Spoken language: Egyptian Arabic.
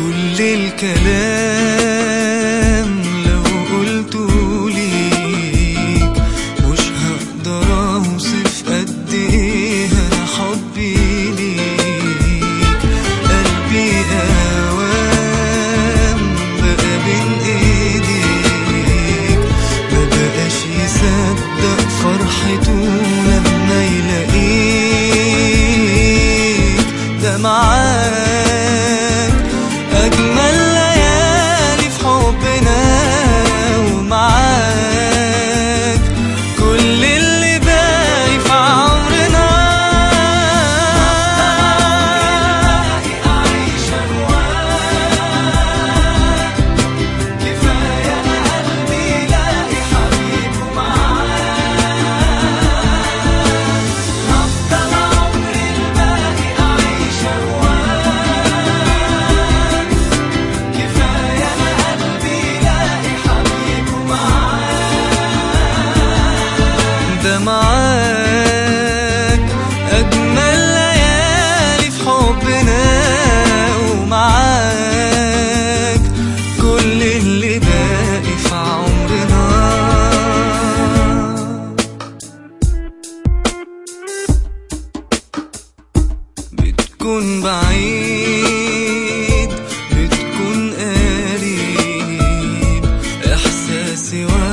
كل الكلام لو قلته ليك مش هقدر اوصف قد ايه انا حبي ليك قلبي اوام بقى بين ايديك ما بقاش يصدق فرحته لما يلاقيك ده معاك أجمل ليالي في حبنا ومعاك كل اللي باقي في عمرنا أعيش أهواك كفاية أنا قلبي لاقي حبيبه معاك هفضل عمري الباقي أعيش أهواك كفاية أنا قلبي لاقي حبيبه معاك ده معاك أجمل ليالي في حبنا ومعاك كل اللي باقي في عمرنا بتكون بعيد بتكون قريب احساسي واحد